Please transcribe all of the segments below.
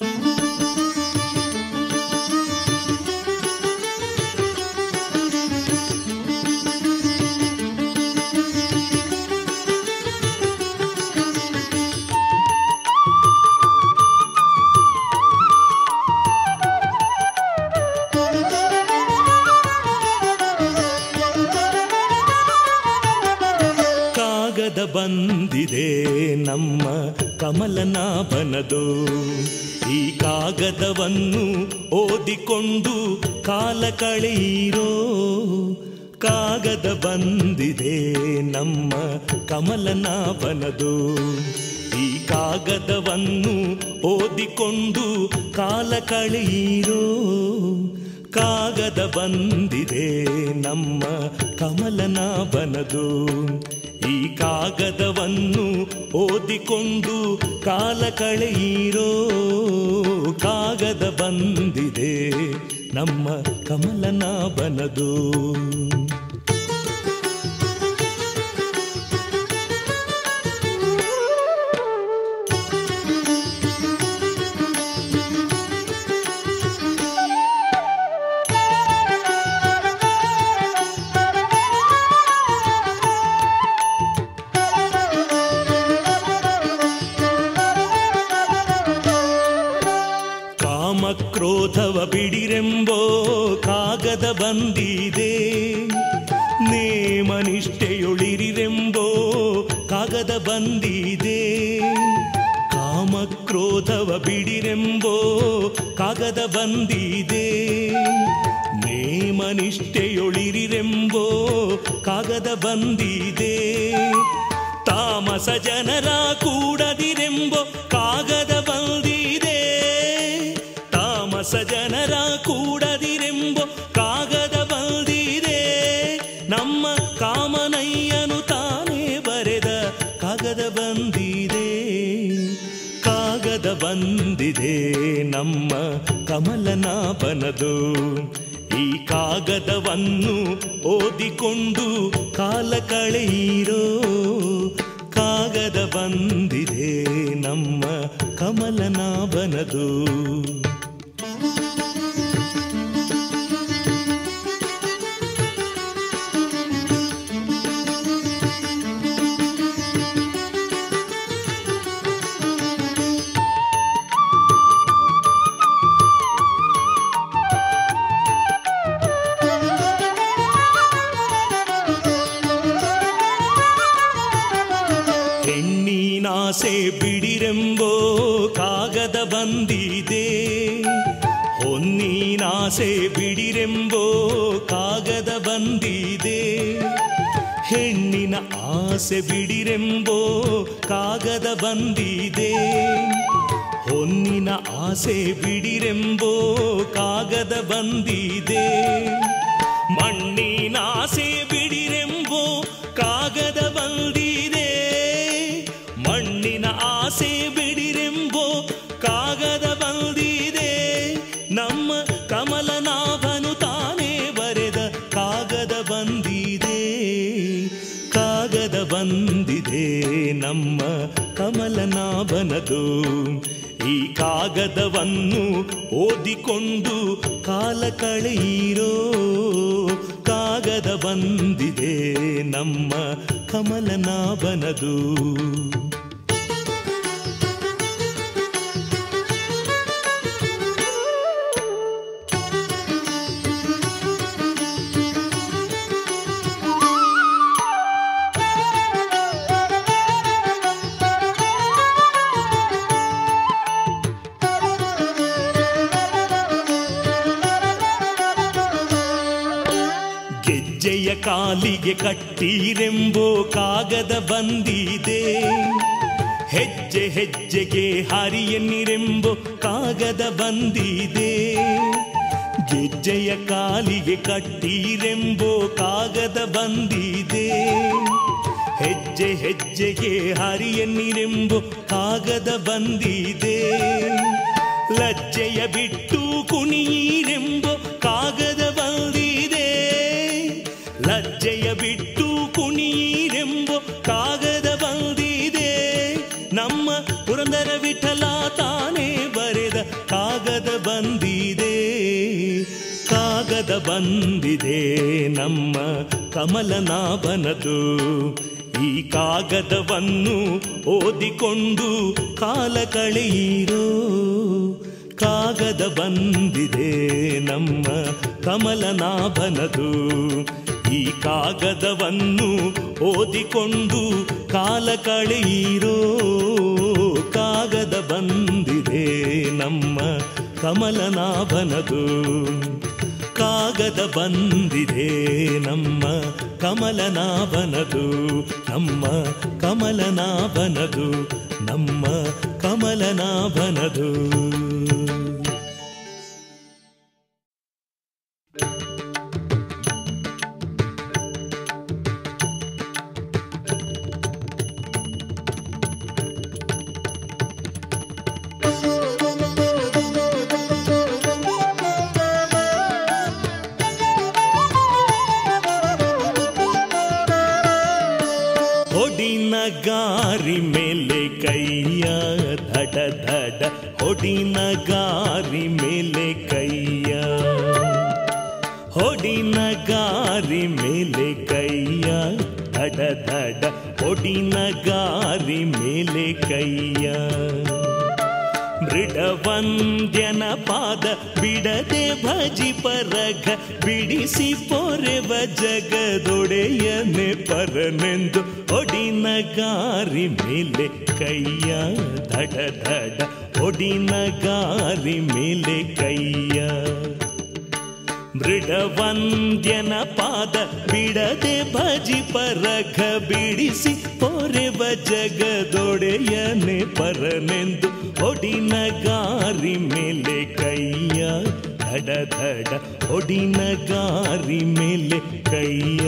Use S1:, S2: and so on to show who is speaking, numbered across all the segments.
S1: ಕಾಗದ ಬಂದಿದೆ ನಮ್ಮ ಕಮಲನಾಭನದು ಈ ಕಾಗದವನ್ನು ಓದಿಕೊಂಡು ಕಾಲ ಕಳೆಯಿರೋ ಕಾಗದ ಬಂದಿದೆ ನಮ್ಮ ಕಮಲನಾಭನದು ಈ ಕಾಗದವನ್ನು ಓದಿಕೊಂಡು ಕಾಲ ಕಳೆಯಿರೋ ಕಾಗದ ಬಂದಿದೆ ನಮ್ಮ ಕಮಲನಾಭನದು ಈ ಕಾಗದವನ್ನು ಓದಿಕೊಂಡು ಕಾಲ ಕಳೆಯಿರೋ ಕಾಗದ ಬಂದಿದೆ ನಮ್ಮ ಕಮಲನಾಭನದು ಕಾಮಕ್ರೋಧವ ಬಿಡಿರೆಂಬೋ ಕಾಗದ ಬಂದಿದೆ ನೇಮನಿಷ್ಠೆಯೊಳಿರಿರೆಂಬೋ ಕಾಗದ ಬಂದಿದೆ ಕಾಮಕ್ರೋಧವ ಬಿಡಿರೆಂಬೋ ಕಾಗದ ಬಂದಿದೆ ನೇಮನಿಷ್ಠೆಯೊಳಿರಿರೆಂಬೋ ಕಾಗದ ಬಂದಿದೆ ತಾಮಸ ಜನರ ಕೂಡದಿರೆಂಬೋ ಕಾಗದ ಬಂದಿದೆ ತಾಮಸ ಜನರ ಕೂಡದಿರೆಂಬೋ ಕಾಗದ ಬಂದಿದೆ ನಮ್ಮ ಕಾಮನಯ್ಯನು ತಾನೇ ಬರೆದ ಕಾಗದ ಬಂದಿದೆ ಕಾಗದ ಬಂದಿದೆ ನಮ್ಮ ಕಮಲನಾಭನದು ಈ ಕಾಗದವನ್ನು ಓದಿಕೊಂಡು ಕಾಲ ಕಳೆಯಿರೋ ಕಾಗದ ಬಂದಿದೆ ನಮ್ಮ ಕಮಲನಾಭನದು ಹೆಣ್ಣಿನಾಸೆ ಬಿಡಿರೆಂಬೋ ಕಾಗದ ಬಂದಿದೆ ಹೊನ್ನಿನಾಸೆ ಬಿಡಿರೆಂಬೋ ಕಾಗದ ಬಂದಿದೆ ಹೆಣ್ಣಿನ ಆಸೆ ಬಿಡಿರೆಂಬೋ ಕಾಗದ ಬಂದಿದೆ ಹೊನ್ನಿನ ಆಸೆ ಬಿಡಿರೆಂಬೋ ಕಾಗದ ಬಂದಿದೆ ಮಣ್ಣಿನ ಆಸೆ ಬಿಡಿರೆಂಬೋ ಕಾಗದ ಬಂದಿದೆ ಮಣ್ಣಿನ ಆಸೆ ಬಿಡಿರೆಂಬೋ ಕಾಗದ ಬಂದಿದೆ ನಮ್ಮ ಕಮಲನಾಭನು ತಾನೇ ಬರೆದ ಕಾಗದ ಬಂದಿದೆ ಕಾಗದ ಬಂದಿದೆ ನಮ್ಮ ಕಮಲನಾಭನದು ಈ ಕಾಗದವನ್ನು ಓದಿಕೊಂಡು ಕಾಲ ಕಳೆಯಿರೋ ಕಾಗದ ಬಂದಿದೆ ನಮ್ಮ ಕಮಲನಾಭನದು ಗೆಜ್ಜೆಯ ಕಾಲಿಗೆ ಕಟ್ಟೀರೆಂಬೋ ಕಾಗದ ಬಂದಿದೆ ಹೆಜ್ಜೆ ಹೆಜ್ಜೆಗೆ ಹರಿಯನ್ನಿರೆಂಬೋ ಕಾಗದ ಬಂದಿದೆ ಗೆಜ್ಜೆಯ ಕಾಲಿಗೆ ಕಟ್ಟೀರೆಂಬೋ ಕಾಗದ ಬಂದಿದೆ ಹೆಜ್ಜೆ ಹೆಜ್ಜೆಗೆ ಹರಿಯನ್ನಿರೆಂಬೋ ಕಾಗದ ಬಂದಿದೆ ಲಜ್ಜೆಯ ಬಿಟ್ಟು ಕುಣಿಯಿರೆಂಬೋ ಕಾಗದ ಬಂದಿದೆ ಲಜ್ಜೆಯ ಬಿಟ್ಟು ಕುಣಿಯಿರೆಂಬೋ ಕಾಗದ ಬಂದಿದೆ ನಮ್ಮ ಪುರಂದರ ವಿಠಲ ತಾನೇ ಬರೆದ ಬಂದಿದೆ ನಮ್ಮ ಕಮಲನಾಭನದು ಈ ಕಾಗದವನ್ನು ಓದಿಕೊಂಡು ಕಾಲ ಕಳೆಯಿರೋ ಕಾಗದ ಬಂದಿದೆ ನಮ್ಮ ಕಮಲನಾಭನದು ಈ ಕಾಗದವನ್ನು ಓದಿಕೊಂಡು ಕಾಲ ಕಳೆಯಿರೋ ಕಾಗದ ಬಂದಿದೆ ನಮ್ಮ ಕಮಲನಾಭನದು ಕಾಗದ ಬಂದಿದೆ ನಮ್ಮ ಕಮಲನಾಭನದು ನಮ್ಮ ಕಮಲನಾಭನದು ನಮ್ಮ ಕಮಲನಾಭನದು ಹೊಡಿನ ಗಾರಿ ಮೇಲೆ ಕೈಯ ಧಡ ಧಡ ಹೊಡಿನ ಗಾರಿ ಮೇಲೆ ಕೈಯ ಹೊಡಿನ ಗಾರಿ ಮೇಲೆ ಕೈಯ ಧಡ ಧಡ ಹೊಡಿನ ಗಾರಿ ಮೇಲೆ ಕೈಯ ಮೃಡವಂದ್ಯನ ಪಾದ ಬಿಡದೆ ಭಜಿ ಪರಘ ಬಿಡಿಸಿ ಪೊರೆವ ಜಗದೊಡೆಯನೆ ಪರನೆಂದು ಒಡಿನ ಗಾರಿ ಮೇಲೆ ಕೈಯ ಧಡ ಧಡ ಒಡಿನ ಗಾರಿ ಮೇಲೆ ಕೈಯ ಮೃಡವಂದ್ಯನ ಪಾದ ಬಿಡದೆ ಭಜಿ ಪರಘ ಬಿಡಿಸಿ ಪೊರೆವ ಜಗದೊಡೆಯನೆ ಪರನೆಂದು ಒಡಿನ ಗಾರಿ ಮೇಲೆ ಕೈಯ ಧಡ ಧಡ ಒಡಿನ ಗಾರಿ ಮೇಲೆ ಕೈಯ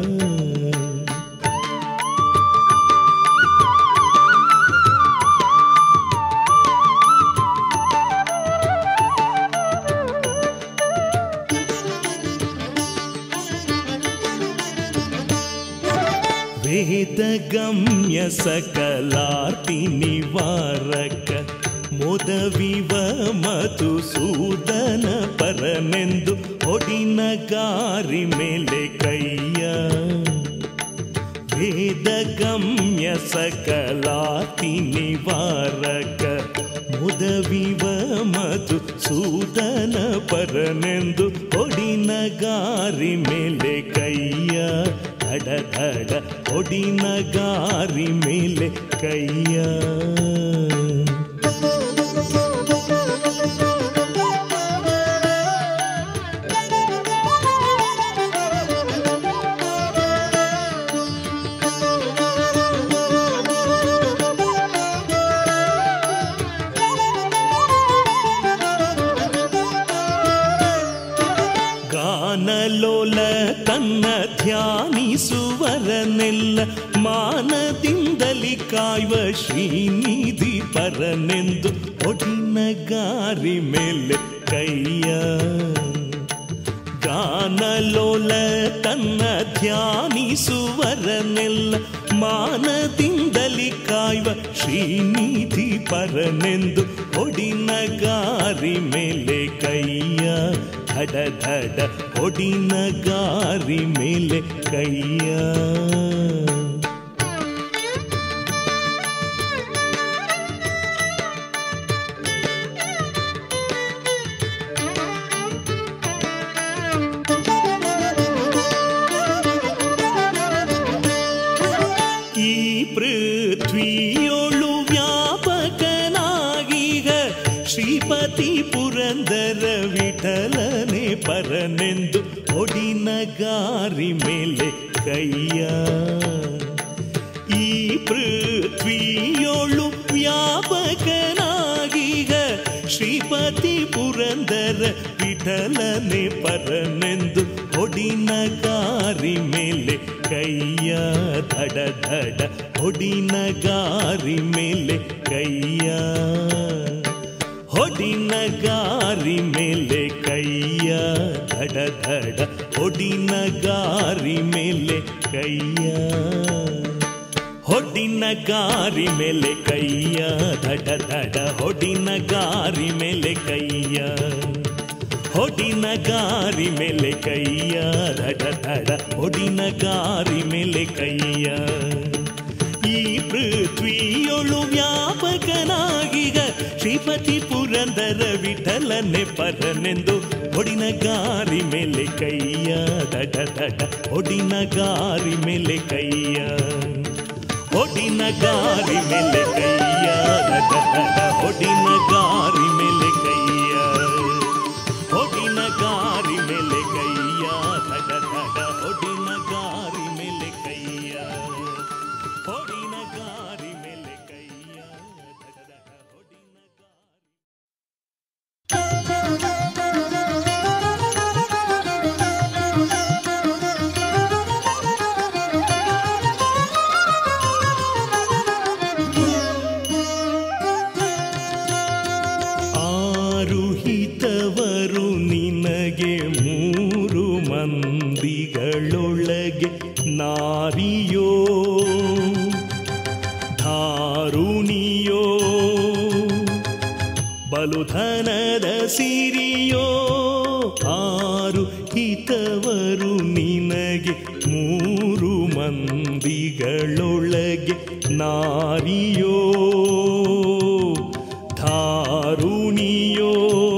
S1: ವೇದಗಮ್ಯ ಸಕಲಾರ್ತಿ ನಿವಾರಕ ಮೊದವಿವ ಮಧುಸೂದನ ಪರನೆಂದು ಒಡಿನ ಗಾರಿ ಮೇಲೆ ಕೈಯ ವೇದಗಮ್ಯ ಸಕಲಾತಿ ನಿವಾರಕ ಮುದವಿವ ಮಧು ಸೂದನ ಪರನೆಂದು ಒಡಿನ ಗಾರಿ ಮೇಲೆ ಕೈಯ ಧಡ ಧಡ ಒಡಿನ ಗಾರಿ ಮೇಲೆ ಕೈಯ ಗಾನಲೋಲ ತನ್ನ ಧ್ಯಾನಿಸುವರನೆಲ್ಲ ಮಾನದಿಂದಲಿ ಕಾಯುವ ಶ್ರೀನಿಧಿ ಪರನೆಂದು ಒಡಿನ ಗಾರಿ ಮೇಲೆ ಕೈಯ ಗಾನಲೋಲ ತನ್ನ ಧ್ಯಾನಿಸುವರನೆಲ್ಲ ಮಾನದಿಂದಲಿ ಕಾಯುವ ಶ್ರೀನಿಧಿ ಪರನೆಂದು ಒಡಿನ ಗಾರಿ ಮೇಲೆ ಕೈಯ ಧಡ ಧಡ ಒಡಿನ ಗಾರಿ ಮೇಲೆ ಕೈಯ ಈ ಪೃಥ್ವಿಯೊಳು ವ್ಯಾಪಕನಾಗೀಗ ಶ್ರೀಪತಿ ಪುರಂದರ ವಿಠಲನೆ ಪರನೆಂದು ಒಡಿನ ಗಾರಿ ಮೇಲೆ ಕೈಯ ಈ ಪೃಥ್ವಿಯೊಳು ವ್ಯಾಪಕನಾಗೀಗ ಶ್ರೀಪತಿ ಪುರಂದರ ವಿಠಲನೆ ಪರನೆಂದು ಒಡಿನ ಗಾರಿ ಮೇಲೆ ಕೈಯ ಧಡ ಧಡ ಒಡಿನ ಗಾರಿ ಮೇಲೆ ಕೈಯ ಹೊಡಿನ ಗಾರಿ ಮೇಲೆ ಕೈಯ ಧಡ ಧಡ ಹೊಡಿನ ಗಾರಿ ಮೇಲೆ ಕೈಯ ಹೊಡಿನ ಗಾರಿ ಮೇಲೆ ಕೈಯ ಧಡ ಧಡ ಹೊಡಿನ ಗಾರಿ ಮೇಲೆ ಕೈಯ ಹೊಡಿನ ಗಾರಿ ಗಾರಿ ಮೇಲೆ ಕೈಯ ದಡ ದಡ ಒಡಿನ ಗಾರಿ ಮೇಲೆ ಕೈಯ ಈ ಪೃಥ್ವಿಯೊಳು ವ್ಯಾಪಕನಾಗಿಗ ಶ್ರೀಪತಿ ಪುರಂದರ ವಿಠಲನೆ ಪರನೆಂದು ಒಡಿನ ಗಾರಿ ಮೇಲೆ ಕೈಯ ದಡ ದಡ ಒಡಿನ ಗಾರಿ ಮೇಲೆ ಕೈಯ ಒಡಿನ ಗಾರಿ ಮೇಲೆ ಕೈಯ ದಡ ದಡ ಒಡಿನ ಗಾರಿ ಮೇಲೆ ಕೈಯ ಒಡಿನ ಗಾರಿ ಮೇಲೆ ಕೈಯ ದಡ ದಡ ಒಡಿನ ಗಾರಿ ಮೇಲೆ ಕೈಯ ಒಡಿನ ಗಾರಿ ಮೇಲೆ ಕೈಯ ದಡ ದಡ ಒಡಿನ ಗಾರಿ ಆರುಹಿತವರು ನಿನಗೆ ಮೂರು ಮಂದಿಗಳೊಳಗೆ ನಾರಿಯೋ ಧಾರುಣಿಯೋ ಬಲುಧನದ ಸಿರಿಯೋ ಆರು ಹಿತವರು ನಿನಗೆ ಮೂರು ಮಂದಿಗಳೊಳಗೆ ನಾರಿಯೋ ಧಾರುಣಿಯೋ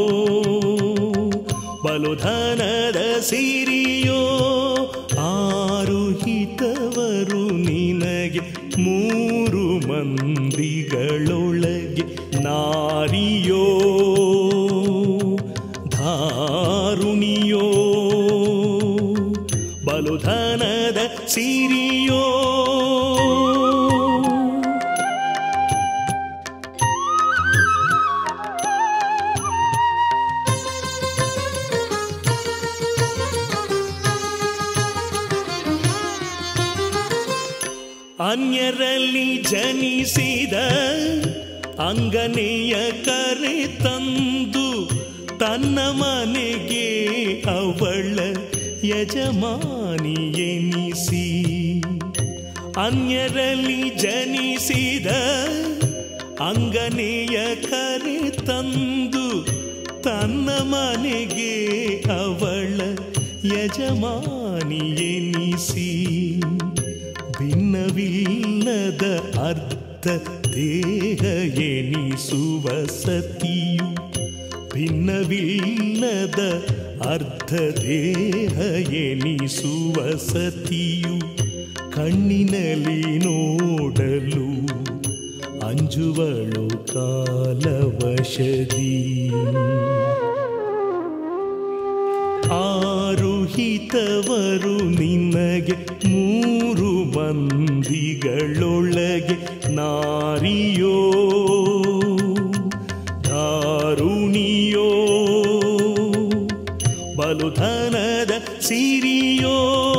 S1: ಬಲುಧನದ ಸಿರಿಯೋ ಆರು ಹಿತವರು ನಿನಗೆ ಮೂರು ಮಂದಿಗಳೊಳಗೆ ನಾರಿಯೋ ಧಾರುಣಿಯೋ ಬಲುಧನದ ಸಿರಿಯೋ ಅನ್ಯರಲ್ಲಿ ಜನಿಸಿದ ಅಂಗನೆಯ ಕರೆ ತಂದು ತನ್ನ ಮನೆಗೆ ಅವಳ ಯಜಮಾನಿ ಎನಿಸಿ ಅನ್ಯರಲ್ಲಿ ಜನಿಸಿದ ಅಂಗನೆಯ ಕರೆ ತಂದು ತನ್ನ ಮನೆಗೆ ಅವಳ ಯಜಮಾನಿ ಎನಿಸಿ ಭಿನ್ನವಿಲ್ಲದ ಅರ್ಥ ದೇಹ ಎನಿಸುವ ಸತಿಯು ಭಿನ್ನವಿಲ್ಲದ ಅರ್ಧ ದೇಹ ಎನಿಸುವ ಸತಿಯು ಕಣ್ಣಿನಲ್ಲಿ ನೋಡಲು ಅಂಜುವಳು ಕಾಲವಶದಿ ಆರುಹಿತವರು ನಿನಗೆ ಮೂರು ಮಂದಿಗಳೊಳಗೆ ನಾರಿಯೋ ಧಾರುಣಿಯೋ ಬಲುಧನದ ಸಿರಿಯೋ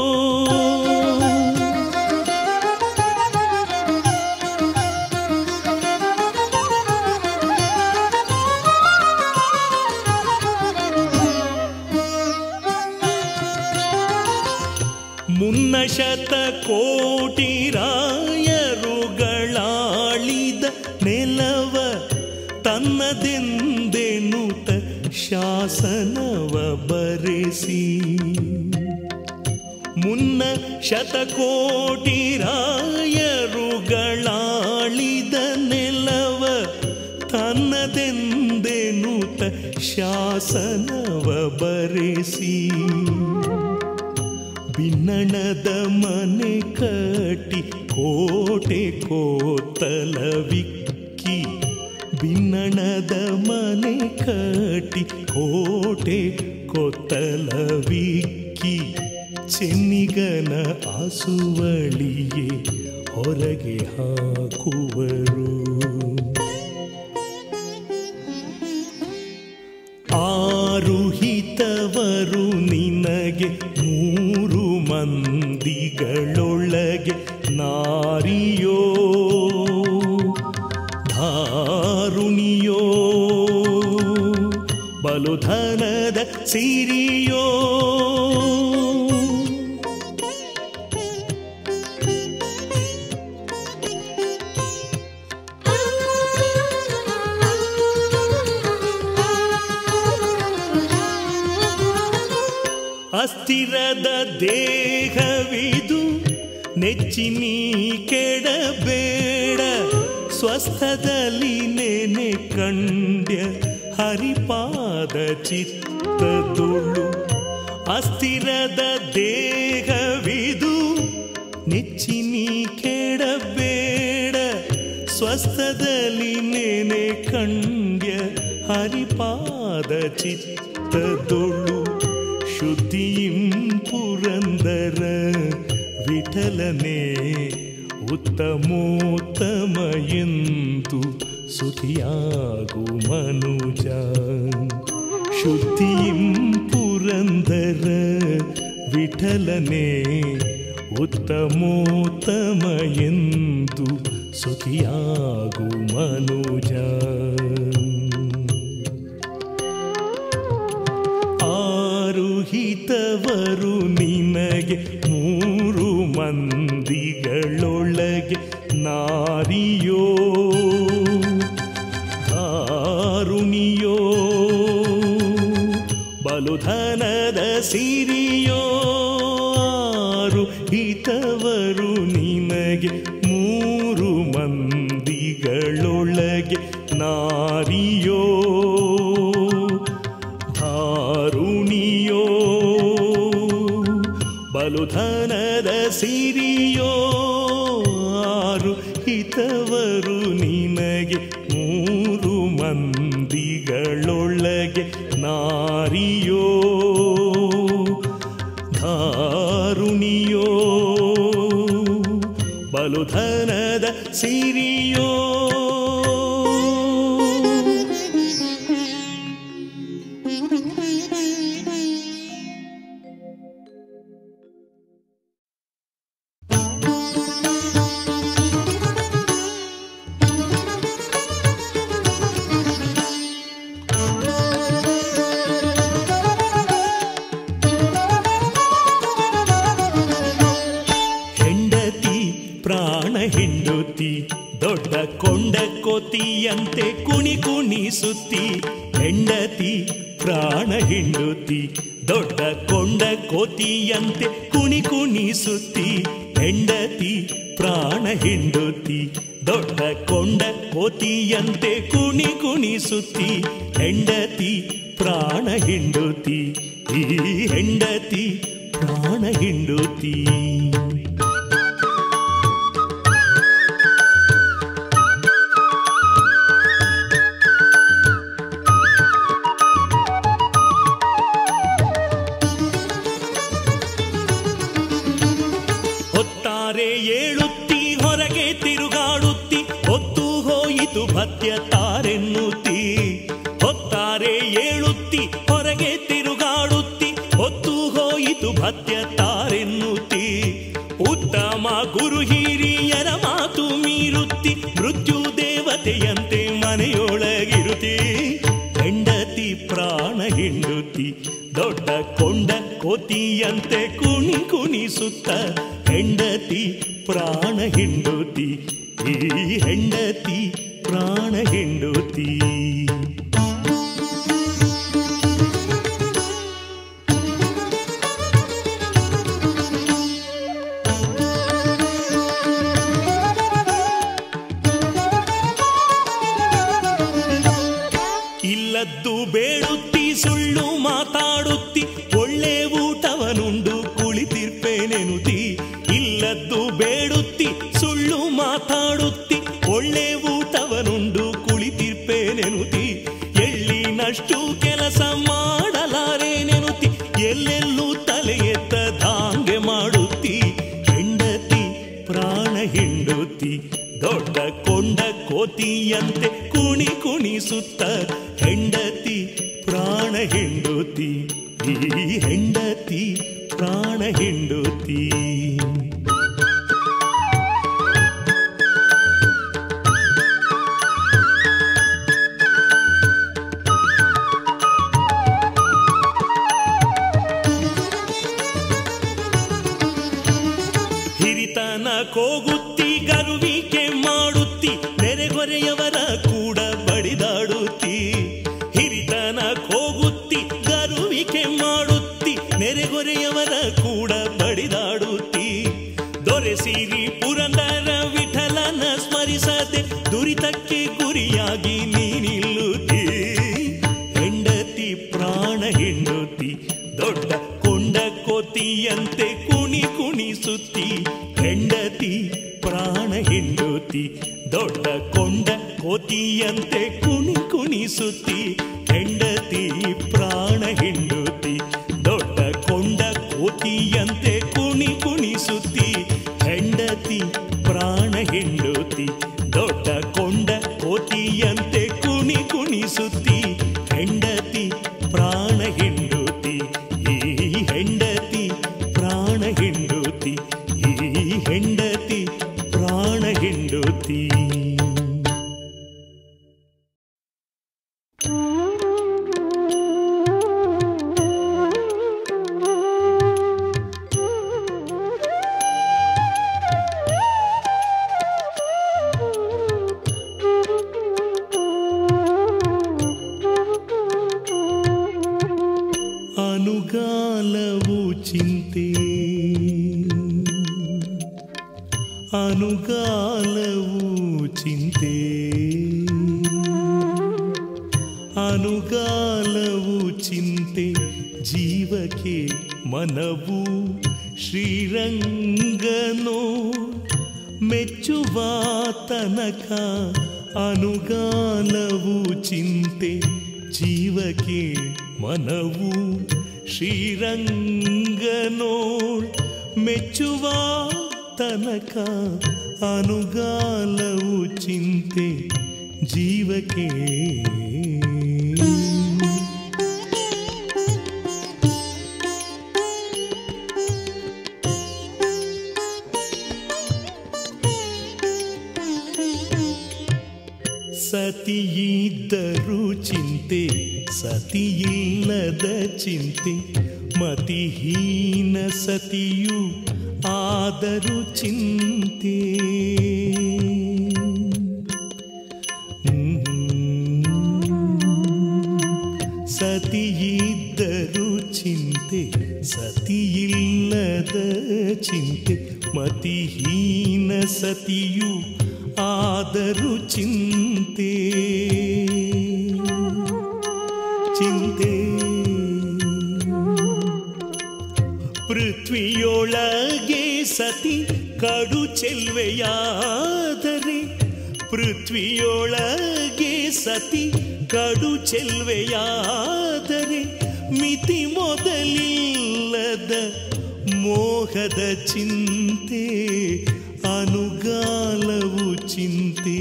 S1: ಮುನ್ನ ಶತ ಕೋಟಿ ರಾಯರುಗಳಾಳಿದ ನೆಲವ ತನ್ನದೆಂದೆನುತ ಶಾಸನವ ಬರೆಸಿ ಮುನ್ನ ಶತಕೋಟಿ ರಾಯರುಗಳಾಳಿದ ನೆಲವ ತನ್ನದೆಂದೆನುತ ಶಾಸನವ ಬರೆಸಿ ಬಿನ್ನಣದ ಮನೆ ಕಟ್ಟಿ ಕೋಟೆ ಕೋತಲವಿಕ್ಕಿ ಬಿನ್ನಣದ ಮನೆ ಕಟ್ಟಿ ಕೋಟೆ ಕೊತ್ತಲವಿಕ್ಕಿ ಚೆನ್ನಿಗನ ಆಸುವಳಿಯೇ ಹೊರಗೆ ಹಾಕುವರು ಆರುಹಿತವರು ನಿನಗೆ ಮೂರು ಮಂದಿಗಳೊಳಗೆ ನಾರಿಯೋ ಧಾರುಣಿಯೋ ಬಲುಧನದ ಸಿರಿಯೋ ಅಸ್ಥಿರದ ದೇಹವಿದು ನೆಚ್ಚಿನಿ ಕೆಡಬೇಡ ಸ್ವಸ್ಥದಲ್ಲಿ ನೆನೆ ಕಂಡ್ಯ ಹರಿಪಾದ ಚಿತ್ತದೊಳು ಅಸ್ಥಿರದ ದೇಹವಿದು ನೆಚ್ಚಿನಿ ಕೆಡಬೇಡ ಸ್ವಸ್ಥದಲ್ಲಿ ನೆನೆ ಕಂಡ್ಯ ಹರಿಪಾದ ಚಿತ್ತದೊಳು ಶುದ್ಧಿಯಿಂ ಪುರಂದರ ವಿಠಲನೆ ಉತ್ತಮೋತ್ತಮ ಎಂದು ಸುಖಿಯಾಗು ಮನುಜ ಶುದ್ಧಿಯಿಂ ಪುರಂದರ ವಿಠಲನೆ ಉತ್ತಮೋತ್ತಮ ಎಂದು ಸುಖಿಯಾಗು ಮನುಜ ಆರುಹಿತವರು ನಿನಗೆ ಮೂರು ಮಂದಿಗಳೊಳಗೆ ನಾರಿಯೋ ದಾರುಣಿಯೋ ಬಲುಧನದ ಸಿರಿಯೋ ಆರು ಹಿತವರು ನಿನಗೆ ಮೂರು ಮಂದಿಗಳೊಳಗೆ ನಾರಿಯೋ ಧಾರುಣಿಯೋ ಬಲುಧನದ ಸಿರಿಯೋ ಆರು ಹಿತವರು ನಿನಗೆ ಮೂರು ಮಂದಿಗಳೊಳಗೆ ನಾರಿಯೋ ಧಾರುಣಿಯೋ ಬಲುಧನದ ಸಿರಿಯೋ ಹೆಂಡತಿ ಪ್ರಾಣ ಹೆಂಡತಿ ದೊಡ್ಡ ಕೊಂಡ ಕೋತಿಯಂತೆ ಕುಣಿ ಕುಣಿಸುತ್ತಿ ಹೆಂಡತಿ ಪ್ರಾಣ ಹೆಂಡತಿ ದೊಡ್ಡ ಕೊಂಡ ಕೋತಿಯಂತೆ ಕುಣಿ ಕುಣಿಸುತ್ತಿ ಹೆಂಡತಿ ಪ್ರಾಣ ಹೆಂಡತಿ ದೊಡ್ಡ ಕೊಂಡ ಕೋತಿಯಂತೆ ಕುಣಿ ಕುಣಿಸುತ್ತಿ ಹೆಂಡತಿ ಪ್ರಾಣ ಹೆಂಡತಿ ಈ ಹೆಂಡತಿ ಪ್ರಾಣ ಹೆಂಡತಿ ಹೊತ್ತಾರೆ ಏಳುತ್ತಿ ಹೊರಗೆ ತಿರುಗಾಡುತ್ತಿ ಹೊತ್ತು ಹೋಯಿತು ಭತ್ಯ ತಾರೆನ್ನುತ್ತಿ ಹೊತ್ತಾರೆ ಏಳುತ್ತಿ ಹೊರಗೆ ತಿರುಗಾಡುತ್ತಿ ಹೊತ್ತು ಹೋಯಿತು ಭತ್ಯ ತಾರೆನ್ನುತ್ತಿ ಉತ್ತಮ ಗುರು ಹಿರಿಯರ ಮಾತು ಮೀರುತ್ತಿ ಮೃತ್ಯು ದೇವತೆಯಂತೆ ಮನೆಯೊಳಗಿರುತ್ತಿ ಹೆಂಡತಿ ಪ್ರಾಣ ಹೆಂಡುತ್ತಿ ದೊಡ್ಡ ಕೊಂಡ ಕೋತಿಯಂತೆ ಕುಣಿ ಕುಣಿಸುತ್ತ ಹೆಂಡತಿ ಪ್ರಾಣ ಹೆಂಡುತಿ ಈ ಹೆಂಡತಿ ಪ್ರಾಣ ಹೆಂಡುತಿ ಇಲ್ಲದ್ದು ಬೇಡುತ್ತಿ ಸುಳ್ಳು ಮಾತಾಡುತ್ತಿ ಒಳ್ಳೆ ಊಟವನುಂಡು ಕುಳಿತಿರ್ಪೇನೆನುತಿ ಇಲ್ಲದ್ದು ಬೇಡುತ್ತಿ ಸುಳ್ಳು ಮಾತಾಡುತ್ತಿ ಒಳ್ಳೆ ಊಟವನುಂಡು ಕುಳಿತಿರ್ಪೇನೆನುತಿ ಎಳ್ಳಿನಷ್ಟು ಕೆಲಸ ಮಾಡಲಾರೇನೆನುತಿ ಎಲ್ಲೆಲ್ಲೂ ತಲೆ ಎತ್ತದಾಂಗೆ ಮಾಡುತ್ತಿ ಹೆಂಡತಿ ಪ್ರಾಣ ಹೆಂಡುತ್ತಿ ದೊಡ್ಡ ಕೊಂಡ ಕೋತಿಯಂತೆ ಕುಣಿ ಕುಣಿಸುತ್ತ ಹೆಂಡತಿ ಪ್ರಾಣ ಹೆಂಡುತಿ ಈ ಹೆಂಡತಿ ಪ್ರಾಣ ಹೆಂಡುತಿ ಹಿರಿತನ ಕೋಗುತ್ತಿ ಗರುವಿಕೆ ಮಾಡುತ್ತಿ ನೆರೆಗೊರೆಯವರ ಕೂಡ ಬಡಿದಾಡುತ್ತಿ ಹಿರಿತನ ಕೋಗುತ್ತಿ ಗರುವಿಕೆ ಮಾಡುತ್ತಿ ನೆರೆಗೊರೆಯ ಕುಣಿಸುತ್ತಿ ಹೆಂಡತಿ ಪ್ರಾಣ ಹಿಂಡುತ್ತಿ ದೊಡ್ಡ ಕೊಂಡ ಕೋತಿಯಂತೆ ಕುಣಿ ಕುಣಿಸುತ್ತಿ ಹೆಂಡತಿ ಪ್ರಾಣ ಹಿಂಡುತ್ತಿ ದೊಡ್ಡ ಕೊಂಡ ಕೋತಿಯಂತೆ ಕುಣಿ ಕುಣಿಸುತ್ತಿ ಹೆಂಡತಿ ಪ್ರಾಣ ಹಿಂಡುತ್ತಿ ಈ ಹೆಂಡತಿ ಪ್ರಾಣ ಹಿಂಡುತ್ತಿ ಈ ಹೆಂಡತಿ ಪ್ರಾಣ ಹಿಂಡುತ್ತಿ ಅನುಗಾಲವು ಚಿಂತೆ ಅನುಗಾಲವು ಚಿಂತೆ ಅನುಗಾಲವು ಚಿಂತೆ ಜೀವಕ್ಕೆ ಮನವು ಶ್ರೀರಂಗನೋ ಮೆಚ್ಚುವ ತನಕ ಅನುಗಾಲವು ಚಿಂತೆ ಜೀವಕ್ಕೆ ಮನವು ಶ್ರೀರಂಗನೋ ಮೆಚ್ಚುವ ತನಕ ಅನುಗಾಲವು ಚಿಂತೆ ಜೀವಕ್ಕೆ ಸತಿಯಿದ್ದರೂ ಚಿಂತೆ ಸತಿಯಿಲ್ಲದ ಚಿಂತೆ ಮತಿಹೀನ ಸತಿಯು ಆದರೂ ಚಿಂತೆ ಸತಿಯಿದ್ದರೂ ಚಿಂತೆ ಸತಿಯಿಲ್ಲದ ಚಿಂತೆ ಮತಿಹೀನ ಸತಿಯು ಆದರೂ ಚಿಂತೆ ಚಿಂತೆ ಪೃಥ್ವಿಯೊಳಗೆ ಸತಿ ಕಡು ಚೆಲ್ವೆಯಾದರೆ ಪೃಥ್ವಿಯೊಳಗೆ ಸತಿ ಕಡು ಚೆಲ್ವೆಯಾದರೆ ಮಿತಿ ಮೊದಲಿಲ್ಲದ ಮೋಹದ ಚಿಂತೆ ಅನುಗಾಲವು ಚಿಂತೆ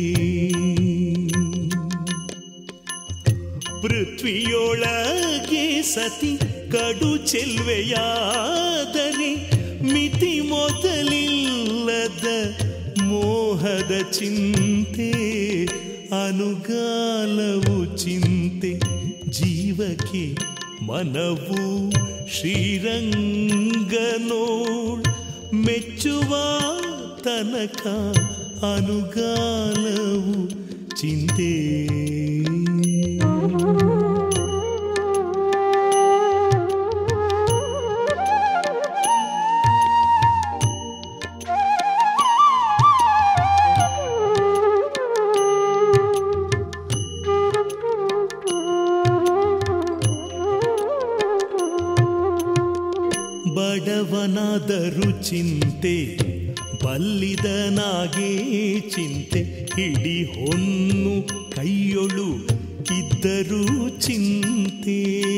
S1: ಪೃಥ್ವಿಯೊಳಗೆ ಸತಿ ಕಡು ಚೆಲ್ವೆಯಾದರೆ ಮಿತಿ ಮೊದಲಿಲ್ಲದ ಮೋಹದ ಚಿಂತೆ ಅನುಗಾಲವು ಚಿಂತೆ ಜೀವಕ್ಕೆ ಮನವು ಶ್ರೀರಂಗನೋಳ್ ಮೆಚ್ಚುವ ತನಕ ಅನುಗಾಲವು ಚಿಂತೆ ಬಡವನಾದರೂ ಚಿಂತೆ ಬಲ್ಲಿದನಾಗೇ ಚಿಂತೆ ಇಡೀ ಹೊನ್ನು ಕೈಯೊಳು ಇದ್ದರೂ ಚಿಂತೆ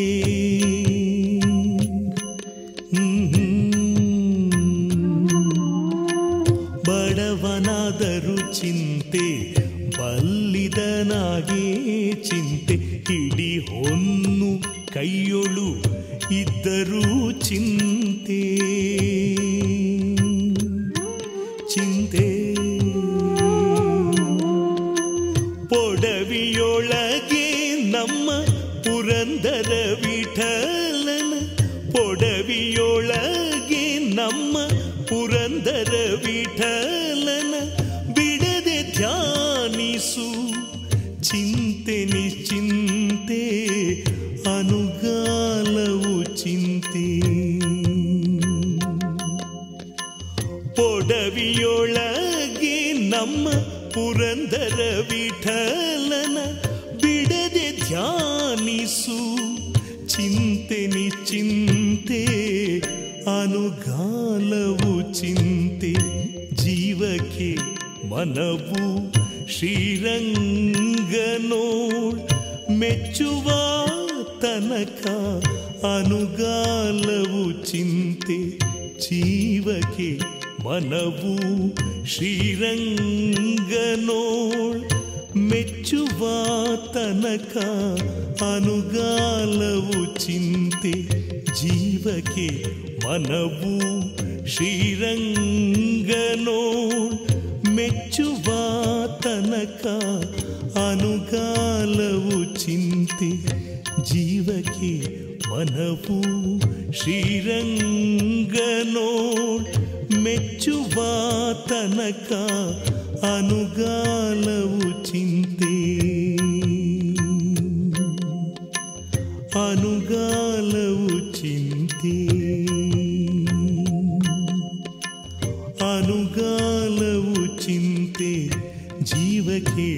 S1: ಬಡವನಾದರೂ ಚಿಂತೆ ಬಲ್ಲಿದನಾಗೇ ಚಿಂತೆ ಇಡೀ ಹೊನ್ನು ಕೈಯೊಳು ಇದ್ದರೂ ಚಿಂತೆ ಚಿಂತೆ ಪೊಡವಿಯೊಳಗೆ ನಮ್ಮ ಪುರಂದರ ವಿಠಲನ ಪೊಡವಿಯೊಳಗೆ ನಮ್ಮ ಪುರಂದರ ವಿಠಲನ ಬಿಡದೆ ಧ್ಯಾನಿಸು ಚಿಂತೆ ನಿಶ್ಚಿಂತೆ ಅನುಗಾಲವು ಚಿಂತೆ ಪೊಡವಿಯೊಳಗೆ ನಮ್ಮ ಪುರಂದರ ವಿಠಲನ ಬಿಡದೆ ಧ್ಯಾನಿಸು ಚಿಂತೆ ನಿಶ್ಚಿಂತೆ ಅನುಗಾಲವು ಚಿಂತೆ ಜೀವಕ್ಕೆ ಮನವು ಶ್ರೀರಂಗನೋಳ್ ಮೆಚ್ಚುವ ತನಕ ಅನುಗಾಲವು ಚಿಂತೆ ಜೀವಕ್ಕೆ ಮನವು ಶ್ರೀರಂಗನೋಳ್ ಮೆಚ್ಚುವ ತನಕ ಅನುಗಾಲವು ಚಿಂತೆ ಜೀವಕ್ಕೆ ಮನವು ಶ್ರೀರಂಗನೋಳ್ ಮೆಚ್ಚುವ ತನಕ ಅನುಗಾಲವು ಚಿಂತೆ ಜೀವಕ್ಕೆ ಮನವು ಶ್ರೀರಂಗನೋಳ್ ಮೆಚ್ಚುವ ತನಕ ಅನುಗಾಲವು ಚಿಂತೆ ಅನುಗಾಲವು ಚಿಂತೆ ಅನುಗಾಲವು ಚಿಂತೆ ಜೀವಕ್ಕೆ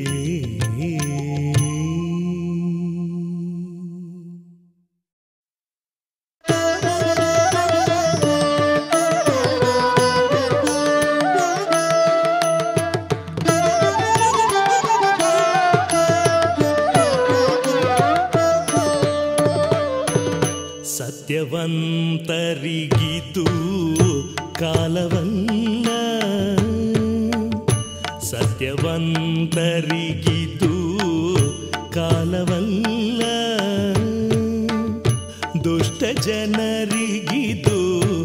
S1: ಸತ್ಯವಂತರಿಗಿದು ಕಾಲವಲ್ಲ ಸತ್ಯವಂತರಿಗಿದು ಕಾಲವಲ್ಲ ದುಷ್ಟ ಜನರಿಗಿದು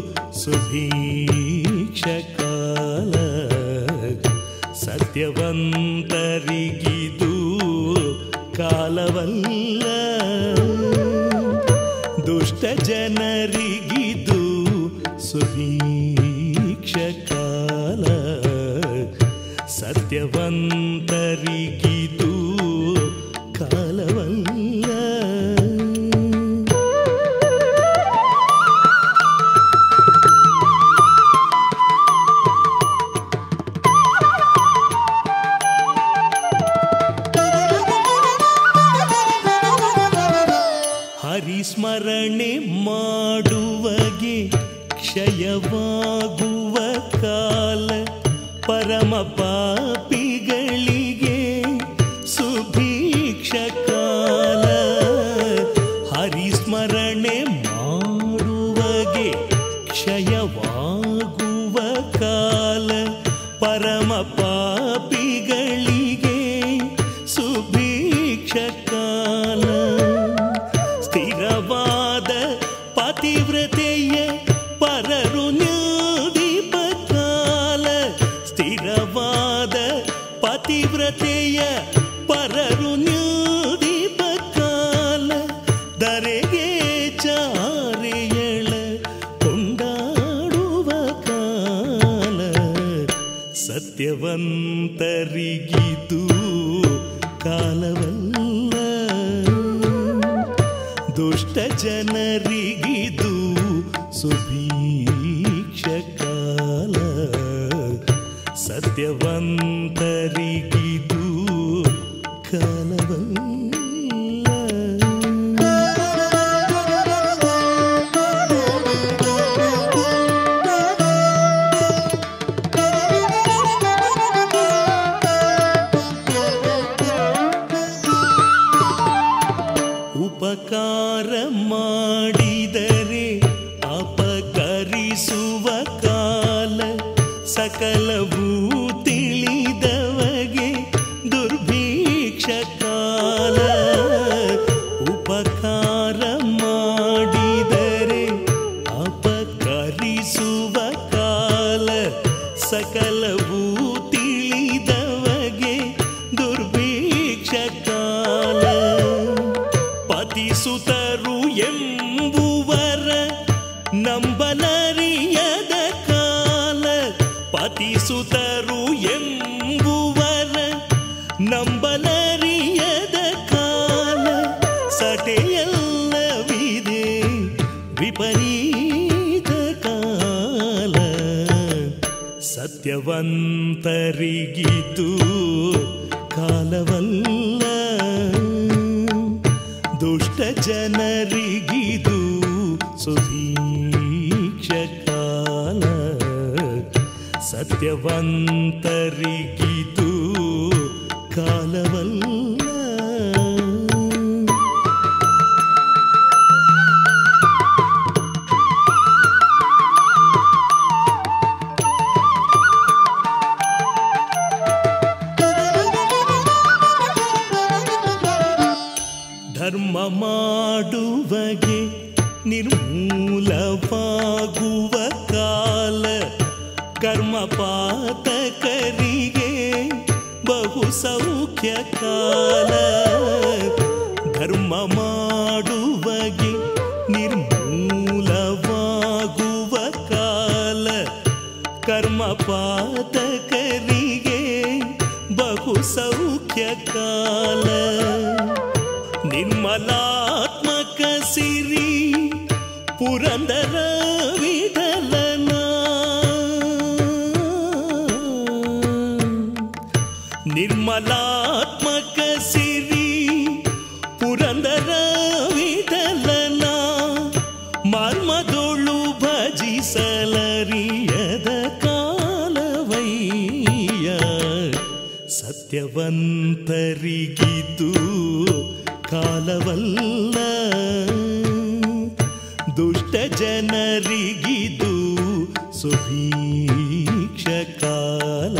S1: ಸುಭೀಕ್ಷ ಕಾಲ ಸತ್ಯವಂತರಿಗಿದು ಕಾಲವಲ್ಲ ದುಷ್ಟ ಜನರಿಗಿದು ಸುಭೀಕ್ಷ ಕಾಲ ಸತ್ಯವಂತರಿಗಿದು ಕಾಲವಲ್ಲ ಹರಿಸ್ಮರಣೆ ಮಾಡುವಗೆ ಕ್ಷಯವಾಗುವ ಕಾಲ ಪರಮ ಪಾಪಿಗಳಿಗೆ ಸುಭೀಕ್ಷ ಕಾಲ ಹರಿಸ್ಮರಣೆ ಮಾಡುವಗೆ ಕ್ಷಯವಾಗುವ ಕಾಲ ಪರಮ ಪಾಪಿಗಳಿಗೆ ಸುಭೀಕ್ಷ ಕಾಲ ಸ್ಥಿರವಾದ ಪತಿವ್ರತೆಯ ಪರರು ನಿಲ್ದೀಪ ಕಾಲ ಸ್ಥಿರವಾದ ಪತಿವ್ರತೆಯ ಪರರು ನಿಲ್ದೀಪ ಕಾಲ ದರೆಗೆ ಚಾರೆಯಳ ಕೊಂಡಾಡುವ ಕಾಲ ಸತ್ಯವಂತರಿಗಿದು ಕಾಲವಲ್ಲ ದುಷ್ಟ ಜನರಿಗಿದು ಸುಭೀಕ್ಷ ಕಾಲ ಸತ್ಯವಂತರಿಗಿದು ಕಾಲವಲ್ಲ ಉಪಕಾರ ಮಾಡಿದರೆ ಅಪಕರಿಸುವ ಕಾಲ ಸಕಲವೂ ತಿಳಿದವಗೆ ದುರ್ಭೀಕ್ಷ ಕಾಲ ಉಪಕಾರ ಮಾಡಿದರೆ ಅಪಕರಿಸುವ ಕಾಲ ಸಕಲವೂ ತಿಳಿದವಗೆ ದುರ್ಭೀಕ್ಷ ಕಾಲ ಪತಿಸುತರು ಎಂಬುವರ ನಂಬಲರಿಯದ ಕಾಲ ಪತಿಸುತರು ಎಂಬುವರ ನಂಬಲರಿಯದ ಕಾಲ ಸಟೆಯಲ್ಲವಿದೆ ವಿಪರೀತ ಕಾಲ ಸತ್ಯವಂತರಿಗಿದು ಕಾಲವಲ್ಲ ದುಷ್ಟ ಜನರಿಗಿದು ಸುಭೀಕ್ಷ ಕಾಲ ಸತ್ಯವಂತರಿಗಿದು ಕಾಲವಲ್ಲ ಮಾಡುವಗೆ ನಿರ್ಮೂಲವಾಗುವ ಕಾಲ ಕರ್ಮಪಾತಕರಿಗೆ ಬಹು ಸೌಖ್ಯ ಕಾಲ ಧರ್ಮ ಮಾಡುವಗೆ ನಿರ್ಮೂಲವಾಗುವ ಕಾಲ ಕರ್ಮಪಾತಕರಿಗೆ ಬಹು ಸೌಖ್ಯ ಕಾಲ ನಿರ್ಮಲಾತ್ಮಕ ಸಿರಿ ಪುರಂದರ ವಿಠಲನ ನಿರ್ಮಲಾತ್ಮಕ ಸಿರಿ ಪುರಂದರ ವಿಠಲನ ಮರ್ಮದೊಳು ಭಜಿಸಲರಿಯದ ಕಾಲವಯ್ಯ ಸತ್ಯವಂತರಿಗಿದು ಕಾಲವಲ್ಲ ದುಷ್ಟ ಜನರಿಗಿದು ಸುಭೀಕ್ಷ ಕಾಲ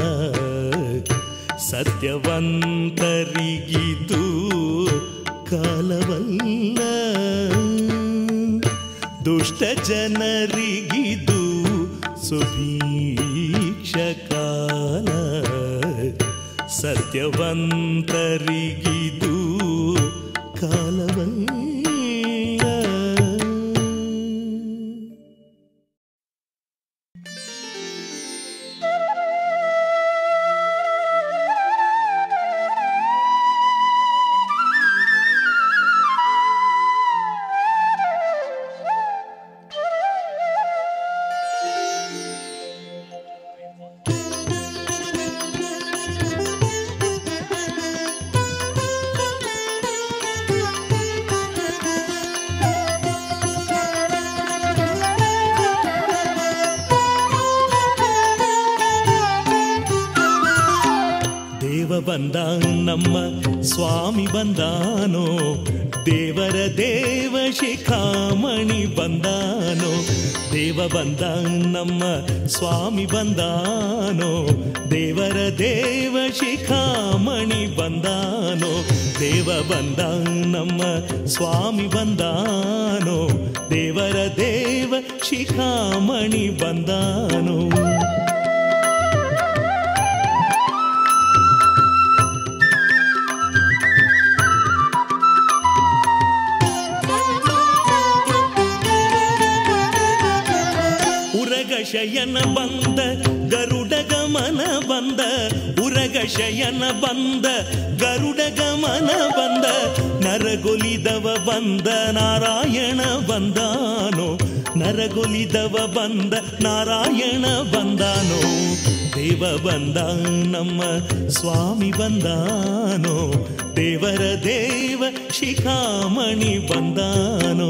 S1: ಸತ್ಯವಂತರಿಗಿದು ಕಾಲವಲ್ಲ ದುಷ್ಟ ಜನರಿಗಿದು ಸುಭೀಕ್ಷ ಕಾಲ ಸತ್ಯವಂತರಿಗಿದು ಕಾಲವಲ್ಲ ದೇವ ಬಂದ ನಮ್ಮ ಸ್ವಾಮಿ ಬಂದಾನೋ ದೇವರ ದೇವ ಶಿಖಾಮಣಿ ಬಂದಾನೋ ದೇವ ಬಂದ ನಮ್ಮ ಸ್ವಾಮಿ ಬಂದಾನೋ ದೇವರ ದೇವ ಶಿಖಾಮಣಿ ಬಂದಾನೋ ದೇವ ಬಂದ ನಮ್ಮ ಸ್ವಾಮಿ ಬಂದಾನೋ ದೇವರ ದೇವ ಶಿಖಾಮಣಿ ಬಂದಾನೋ ಉರಗ ಶಯನ ಬಂದ ಗರುಡ ಗಮನ ಬಂದ ಉರಗ ಶಯನ ಬಂದ ಗರುಡ ಗಮನ ಬಂದ ನರಗೊಲಿದವ ಬಂದ ನಾರಾಯಣ ಬಂದಾನೋ ನರಗೊಲಿದವ ಬಂದ ನಾರಾಯಣ ಬಂದಾನೋ ದೇವ ಬಂದ ನಮ್ಮ ಸ್ವಾಮಿ ಬಂದಾನೋ ದೇವರ ದೇವ ಶಿಖಾಮಣಿ ಬಂದಾನೋ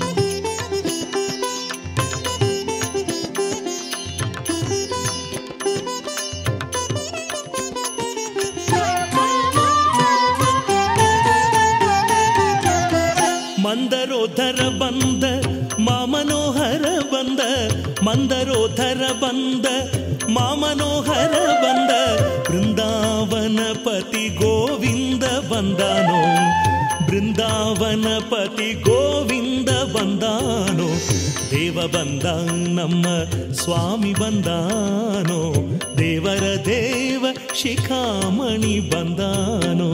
S1: ಮಂದರೋಧರ ಬಂದ ಮಾಮನೋಹರ ಬಂದ ಮಂದರೋಧರ ಬಂದ ಮಾಮನೋಹರ ಬಂದ ಬೃಂದಾವನ ಪತಿ ಗೋವಿಂದ ಬಂದಾನೋ ಬೃಂದಾವನ ಪತಿ ಗೋವಿಂದ ಬಂದಾನೋ ದೇವ ಬಂದ ನಮ್ಮ ಸ್ವಾಮಿ ಬಂದಾನೋ ದೇವರ ದೇವ ಶಿಖಾಮಣಿ ಬಂದಾನೋ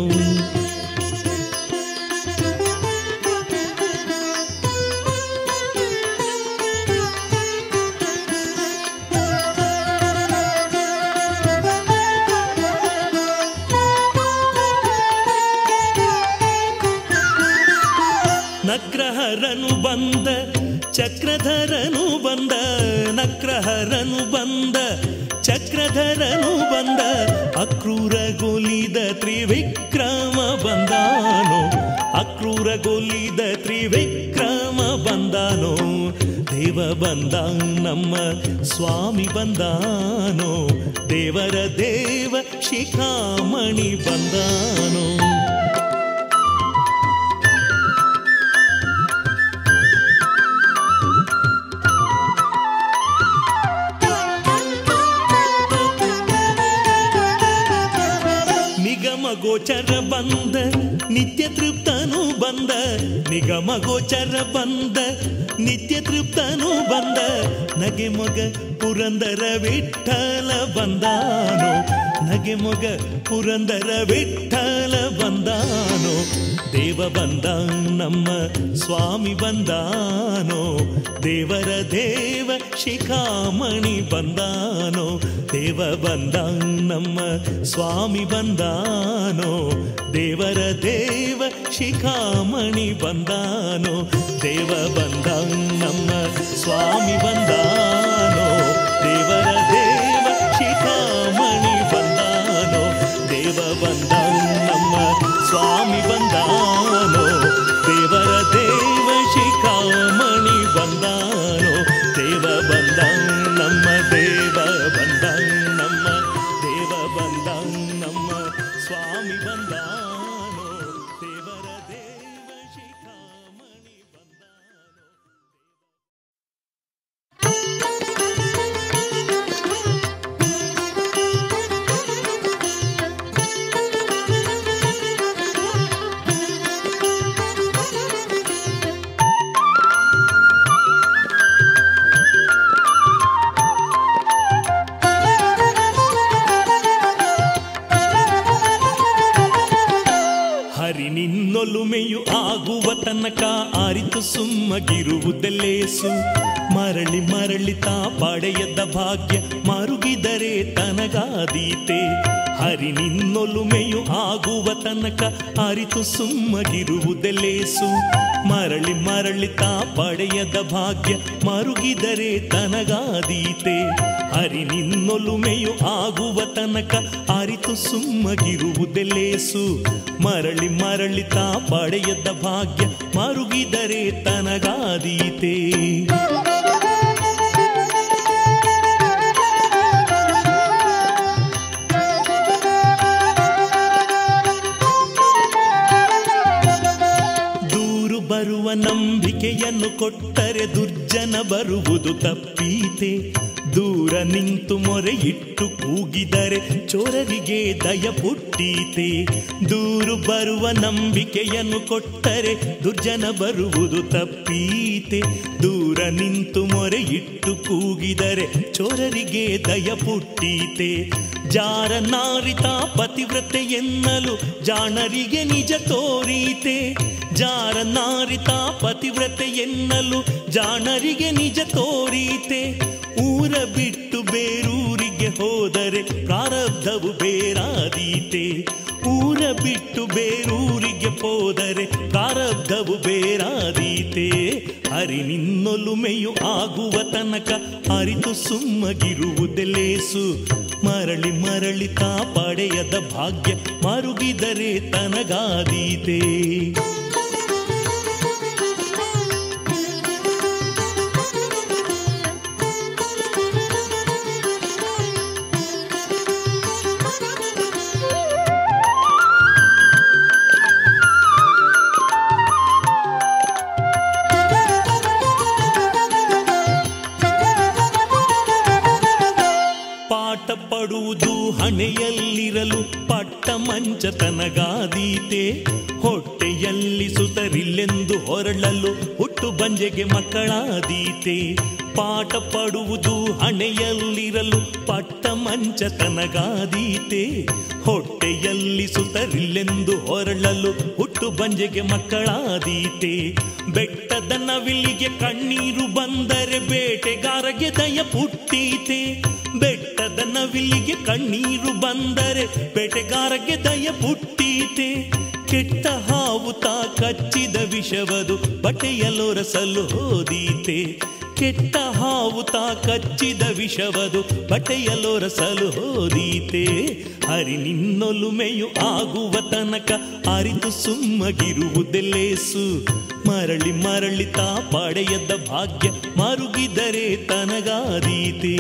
S1: ನಗ್ರಹರನು ಬಂದ ಚಕ್ರಧರನು ಬಂದ ನಗ್ರಹರನು ಬಂದ ಚಕ್ರಧರನು ಬಂದ ಅಕ್ರೂರಗೊಲಿದ ತ್ರಿವಿಕ್ರಮ ಬಂದಾನೋ ಅಕ್ರೂರಗೊಲಿದ ತ್ರಿವಿಕ್ರಮ ಬಂದಾನೋ ದೇವ ಬಂದ ನಮ್ಮ ಸ್ವಾಮಿ ಬಂದಾನೋ ದೇವರ ದೇವ ಶಿಖಾಮಣಿ ಬಂದಾನೋ ನಿಗಮ ಗೋಚರ ಬಂದ ನಿತ್ಯ ತೃಪ್ತನು ಬಂದ ನಿಗಮ ಗೋಚರ ಬಂದ ನಿತ್ಯ ತೃಪ್ತನು ಬಂದ ನಗೆ ಮೊಗ ಪುರಂದರ ವಿಠಲ ಬಂದಾನೋ ನಗೆ ಮೊಗ ಪುರಂದರ ವಿಠಲ ಬಂದಾನೋ ದೇವ ಬಂದ ನಮ್ಮ ಸ್ವಾಮಿ ಬಂದಾನೋ ದೇವರ ದೇವ ಶಿಖಾಮಣಿ ಬಂದಾನೋ ದೇವ ಬಂದ ನಮ್ಮ ಸ್ವಾಮಿ ಬಂದಾನೋ ದೇವರ ದೇವ ಶಿಖಾಮಣಿ ಬಂದಾನೋ ದೇವ ಬಂದ ನಮ್ಮ ಸ್ವಾಮಿ ಬಂದಾನೋ ದೇವರ ದೇವ ಶಿಖಾಮಣಿ ಬಂದಾನೋ ದೇವ ಬಂದ ನಮ್ಮ ಸ್ವಾಮಿ ಬಂದಾನೋ ದೇವರ ದೇವ ಶಿಖಾಮಣಿ ಬಂದಾನೋ ದೇವ ಬಂದ ನಮ್ಮ ದೇವ ಬಂದ ನಮ್ಮ ದೇವ ಬಂದ ನಮ್ಮ ಸ್ವಾಮಿ ಬಂದಾನೋ ದೇವರ ದೇವ ಶಿಖಾಮಣಿ ಬಂದಾನೋ ಹರಿ ನಿನ್ನೊಲುಮೆಯು ಆಗುವ ತನಕ ಅರಿತು ಸುಮ್ಮಗಿರುವುದೆಲ್ಲೇಸು ಮರಳಿ ಮರಳಿ ತಾ ಪಡೆಯದ ಭಾಗ್ಯ ಮರುಗಿದರೆ ತನಗಾದೀತೆ ಹರಿ ನಿನ್ನೊಲುಮೆಯು ಆಗುವ ತನಕ ಅರಿತು ಸುಮ್ಮಗಿರುವುದೆಲ್ಲೇಸು ಮರಳಿ ಮರಳಿ ತಾ ಪಡೆಯದ ಭಾಗ್ಯ ಮರುಗಿದರೆ ತನಗಾದೀತೆ ಹರಿ ನಿನ್ನೊಲುಮೆಯು ಆಗುವ ತನಕ ಅರಿತು ಸುಮ್ಮಗಿರುವುದೆಲ್ಲೇಸು ಮರಳಿ ಮರಳಿ ತಾ ಪಡೆಯದ ಭಾಗ್ಯ ಮರುಗಿದರೆ ತನಗಾದೀತೆ ದೂರು ಬರುವ ನಂಬಿಕೆಯನ್ನು ಕೊಟ್ಟರೆ ದುರ್ಜನ ಬರುವುದು ತಪ್ಪೀತೆ ದೂರ ನಿಂತು ಮೊರೆ ಇಟ್ಟು ಕೂಗಿದರೆ ಚೋರರಿಗೆ ದಯ ಪುಟ್ಟೀತೆ ದೂರು ಬರುವ ನಂಬಿಕೆಯನ್ನು ಕೊಟ್ಟರೆ ದುರ್ಜನ ಬರುವುದು ತಪ್ಪೀತೆ ದೂರ ನಿಂತು ಮೊರೆ ಇಟ್ಟು ಕೂಗಿದರೆ ಚೋರರಿಗೆ ದಯ ಪುಟ್ಟೀತೆ ಜಾರ ನಾರಿತ ಪತಿವ್ರತೆ ಎನ್ನಲು ಜಾಣರಿಗೆ ನಿಜ ತೋರೀತೆ ಜಾರ ನಾರಿತ ಪತಿವ್ರತೆ ಎನ್ನಲು ಜಾಣರಿಗೆ ನಿಜ ತೋರೀತೆ ಊರ ಬಿಟ್ಟು ಬೇರೂರಿಗೆ ಹೋದರೆ ಪ್ರಾರಬ್ಧವು ಬೇರಾದೀತೆ ಊರ ಬಿಟ್ಟು ಬೇರೂರಿಗೆ ಹೋದರೆ ಪ್ರಾರಬ್ಧವು ಬೇರಾದೀತೆ ಹರಿ ನಿನ್ನೊಲುಮೆಯು ಆಗುವ ತನಕ ಅರಿತು ಸುಮ್ಮಗಿರುವುದೆಲೇಸು ಮರಳಿ ಮರಳಿ ತಾ ಪಡೆಯದ ಭಾಗ್ಯ ಮರುಗಿದರೆ ತನಗಾದೀತೆ ಪಾಠ ಪಡುವುದು ಹಣೆಯಲ್ಲಿರಲು ಪಟ್ಟ ಮಂಚ ತನಗಾದೀತೆ ಹೊಟ್ಟೆಯಲ್ಲಿ ಸುತರಿಲ್ಲೆಂದು ಹೊರಳಲು ಹುಟ್ಟು ಬಂಜೆಗೆ ಮಕ್ಕಳಾದೀತೆ ಪಾಠ ಪಡುವುದು ಹಣೆಯಲ್ಲಿರಲು ಪಟ್ಟ ಮಂಚ ತನಗಾದೀತೆ ಹೊಟ್ಟೆಯಲ್ಲಿ ಸುತರಿಲ್ಲೆಂದು ಹೊರಳಲು ಹುಟ್ಟು ಬಂಜೆಗೆ ಮಕ್ಕಳಾದೀತೆ ಬೆಟ್ಟದ ನವಿಲಿಗೆ ಕಣ್ಣೀರು ಬಂದರೆ ಬೇಟೆಗಾರಗೆ ದಯ ಪುಟ್ಟೀತೆ ಬೆಟ್ಟದ ನವಿಲಿಗೆ ಕಣ್ಣೀರು ಬಂದರೆ ಬೇಟೆಗಾರಗೆ ದಯ ಪುಟ್ಟೀತೆ ಕೆಟ್ಟ ಹಾವು ತಾ ಕಚ್ಚಿದ ವಿಷವದು ಬಟ್ಟೆಯಲೊರಸಲು ಹೋದೀತೆ ಕೆಟ್ಟ ಹಾವು ತಾ ಕಚ್ಚಿದ ವಿಷವದು ಬಟ್ಟೆಯಲೊರಸಲು ಹೋದೀತೆ ಹರಿ ನಿನ್ನೊಲುಮೆಯು ಆಗುವ ತನಕ ಅರಿತು ಸುಮ್ಮಗಿರುವುದೆಲ್ಲೇಸು ಮರಳಿ ಮರಳಿ ತಾ ಪಡೆಯದ ಭಾಗ್ಯ ಮರುಗಿದರೆ ತನಗಾದೀತೆ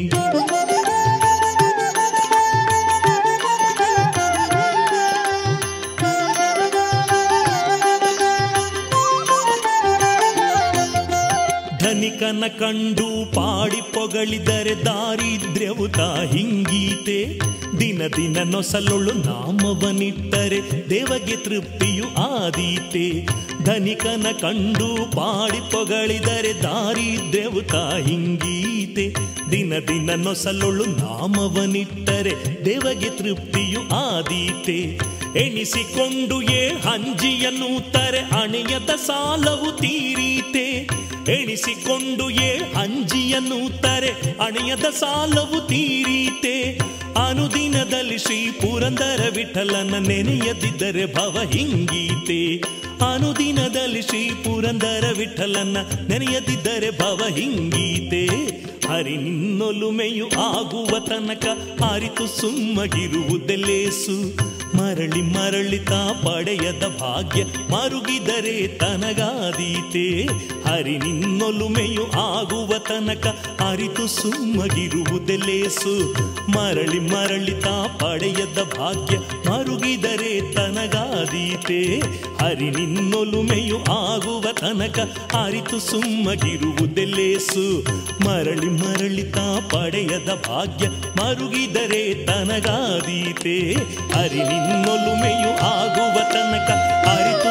S1: ಧನಿಕನ ಕಂಡು ಪಾಡಿ ಪೊಗಳಿದರೆ ದಾರಿದ್ರ್ಯವು ತಾ ಹಿಂಗೀತೆ ದಿನ ದಿನ ನೊಸಲೊಳು ನಾಮವನಿಟ್ಟರೆ ದೇವಗೆ ತೃಪ್ತಿಯು ಆದೀತೆ ಧನಿಕನ ಕಂಡು ಪಾಡಿ ಪೊಗಳಿದರೆ ದಾರಿದ್ರ್ಯವು ಹಿಂಗೀತೆ ದಿನ ದಿನ ನೊಸಲೊಳು ನಾಮವನಿಟ್ಟರೆ ದೇವಗೆ ತೃಪ್ತಿಯು ಆದೀತೆ ಎಣಿಸಿಕೊಂಡು ಏ ಹಂಜಿಯನ್ನು ತರೆ ಅಣೆಯದ ಸಾಲವು ತೀರೀತೆ ಎಣಿಸಿಕೊಂಡು ಏ ಹಂಜಿಯನ್ನು ತರೆ ಅಣೆಯದ ಸಾಲವು ತೀರೀತೆ ಅನುದಿನದಲ್ಲಿ ಶ್ರೀ ಪುರಂದರ ವಿಠಲನ ನೆನೆಯದಿದ್ದರೆ ಭವ ಹಿಂಗೀತೆ ಅನುದಿನದಲ್ಲಿ ಶ್ರೀ ಪುರಂದರ ವಿಠಲನ ನೆನೆಯದಿದ್ದರೆ ಭವ ಹಿಂಗೀತೆ ಹರಿ ನಿನ್ನೊಲುಮೆಯು ಆಗುವ ತನಕ ಅರಿತು ಸುಮ್ಮಗಿರುವುದೆಲ್ಲೇಸು ಮರಳಿ ಮರಳಿ ತಾ ಪಡೆಯದ ಭಾಗ್ಯ ಮರುಗಿದರೆ ತನಗಾದೀತೆ ಹರಿ ನಿನ್ನೊಲುಮೆಯು ಆಗುವ ತನಕ ಅರಿತು ಸುಮ್ಮಗಿರುವುದೆಲ್ಲೇಸು ಮರಳಿ ಮರಳಿ ತಾ ಪಡೆಯದ ಭಾಗ್ಯ ಮರುಗಿದರೆ ತನಗಾದೀತೆ ಹರಿ ನಿನ್ನೊಲುಮೆಯು ಆಗುವ ತನಕ ಅರಿತು ಸುಮ್ಮಗಿರುವುದೆಲ್ಲೇಸು ಮರಳಿ ಮರಳಿ ತಾ ಪಡೆಯದ ಭಾಗ್ಯ ಮರುಗಿದರೆ ತನಗಾದೀತೆ ಹರಿ ನಿನ್ನೊಲುಮೆಯು ಆಗುವ ತನಕ ಅರಿತು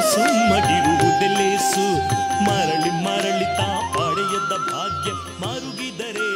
S1: ಸುಮ್ಮಗಿರುವುದೆಲ್ಲೇಸು ಮರಳಿ ಮರಳಿ ತಾ ಪಡೆಯದ ಭಾಗ್ಯ ಮರುಗಿದರೆ